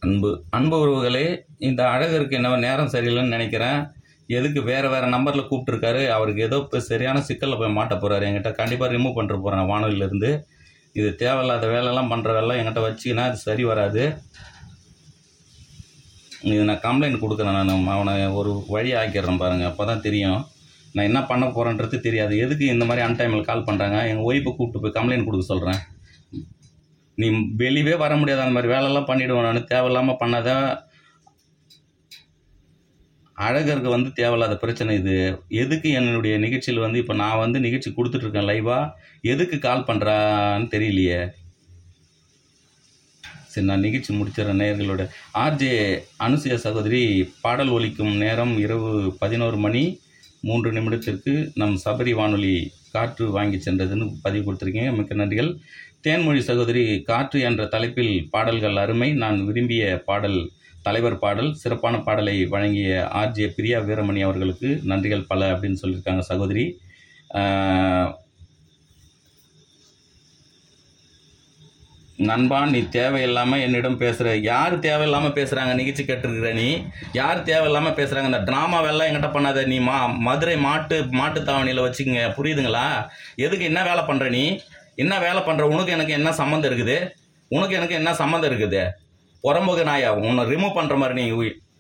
அன்பு அன்பு உறவுகளே இந்த அழகருக்கு என்ன நேரம் சரியில்லைன்னு நினைக்கிறேன் எதுக்கு வேறு வேறு நம்பரில் கூப்பிட்டுருக்காரு அவருக்கு ஏதோ இப்போ சரியான சிக்கலில் போய் மாட்ட போகிறாரு என்கிட்ட கண்டிப்பாக ரிமூவ் பண்ணிட்டு போகிறேன் வானொலியிலேருந்து இது தேவையில்லாத வேலைலாம் பண்ணுற வேலை என்கிட்ட வச்சிங்கன்னா அது சரி வராது இது நான் கம்ப்ளைண்ட் கொடுக்குறேன் நான் அவனை ஒரு வழி ஆக்கிடுறேன் பாருங்கள் அப்போ தான் தெரியும் நான் என்ன பண்ண போகிறேன்றது தெரியாது எதுக்கு இந்த மாதிரி அன்டைமில் கால் பண்ணுறாங்க எங்கள் ஒய்ஃபை கூப்பிட்டு போய் கம்ப்ளைண்ட் கொடுக்க சொல்கிறேன் நீ வெளியவே வர முடியாது அந்த மாதிரி வேலைலாம் பண்ணிவிடுவேன் நான் தேவையில்லாமல் பண்ணாத அழகருக்கு வந்து தேவையில்லாத பிரச்சனை இது எதுக்கு என்னுடைய நிகழ்ச்சியில் வந்து இப்போ நான் வந்து நிகழ்ச்சி கொடுத்துட்ருக்கேன் லைவாக எதுக்கு கால் பண்ணுறான்னு தெரியலையே சரி நான் நிகழ்ச்சி முடிச்சிடறேன் நேயர்களோட ஆர்ஜே அனுசுயா சகோதரி பாடல் ஒலிக்கும் நேரம் இரவு பதினோரு மணி மூன்று நிமிடத்திற்கு நம் சபரி வானொலி காற்று வாங்கி சென்றதுன்னு பதிவு கொடுத்துருக்கீங்க மிக்க நன்றிகள் தேன்மொழி சகோதரி காற்று என்ற தலைப்பில் பாடல்கள் அருமை நான் விரும்பிய பாடல் தலைவர் பாடல் சிறப்பான பாடலை வழங்கிய ஆர்ஜே பிரியா வீரமணி அவர்களுக்கு நன்றிகள் பல அப்படின்னு சொல்லியிருக்காங்க சகோதரி ஆஹ், நண்பா நீ தேவையில்லாமல் என்னிடம் பேசுகிற யார் தேவையில்லாமல் பேசுகிறாங்க நிகழ்ச்சி கேட்டிருக்கிற நீ யார் தேவையில்லாமல் பேசுகிறாங்க இந்த ட்ராமாவெல்லாம் என்கிட்ட பண்ணாத நீ மா மதுரை மாட்டு மாட்டுத்தாவணியில் வச்சுக்கங்க புரியுதுங்களா எதுக்கு என்ன வேலை பண்ணுற நீ என்ன வேலை பண்ணுற உனக்கு எனக்கு என்ன சம்மந்தம் இருக்குது உனக்கு எனக்கு என்ன சம்மந்தம் இருக்குது புறம்போக்கு நாயா உன்னை ரிமூவ் பண்ணுற மாதிரி நீ உய்-